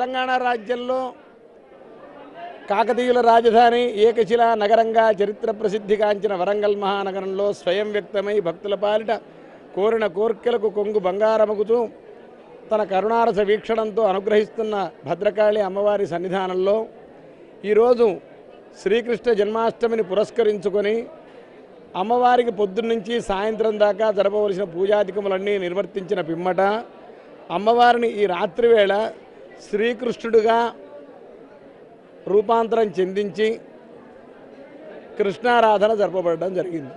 తెలంగాణ రాజ్యంలో కాకతీయుల రాజధాని ఏకశిలా నగరంగా చరిత్ర ప్రసిద్ధిగాంచిన వరంగల్ మహానగరంలో స్వయం వ్యక్తమై భక్తుల పాలిట కోరిన కోర్కెలకు కొంగు బంగారమగుతూ తన కరుణారస వీక్షణంతో అనుగ్రహిస్తున్న భద్రకాళి అమ్మవారి సన్నిధానంలో ఈరోజు శ్రీకృష్ణ జన్మాష్టమిని పురస్కరించుకొని అమ్మవారికి పొద్దున్నుంచి సాయంత్రం దాకా జరపవలసిన పూజాధికములన్నీ నిర్వర్తించిన పిమ్మట అమ్మవారిని ఈ రాత్రి వేళ శ్రీకృష్ణుడుగా రూపాంతరం చెందించి కృష్ణారాధన జరపబడడం జరిగింది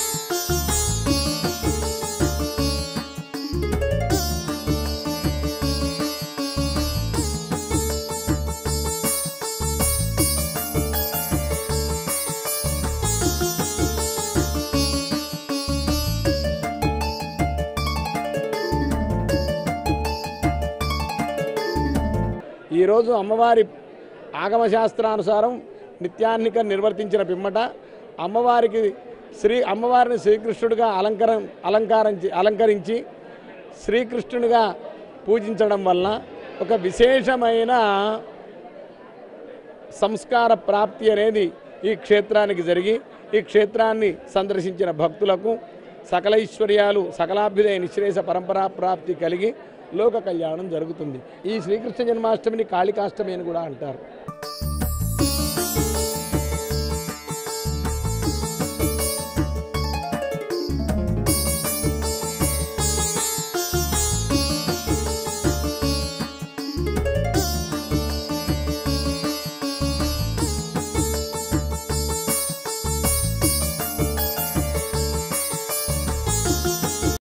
ఈరోజు అమ్మవారి ఆగమశాస్త్రానుసారం నిత్యాన్నిక నిర్వర్తించిన పిమ్మట అమ్మవారికి శ్రీ అమ్మవారిని శ్రీకృష్ణుడిగా అలంకరం అలంకరించి అలంకరించి శ్రీకృష్ణుడిగా పూజించడం వలన ఒక విశేషమైన సంస్కార ప్రాప్తి అనేది ఈ క్షేత్రానికి జరిగి ఈ క్షేత్రాన్ని సందర్శించిన భక్తులకు సకల ఐశ్వర్యాలు సకలాభ్యుదయ నిశ్రేష పరంపరా ప్రాప్తి కలిగి లోక కళ్యాణం జరుగుతుంది ఈ శ్రీకృష్ణ జన్మాష్టమిని కాళికాష్టమి అని కూడా అంటారు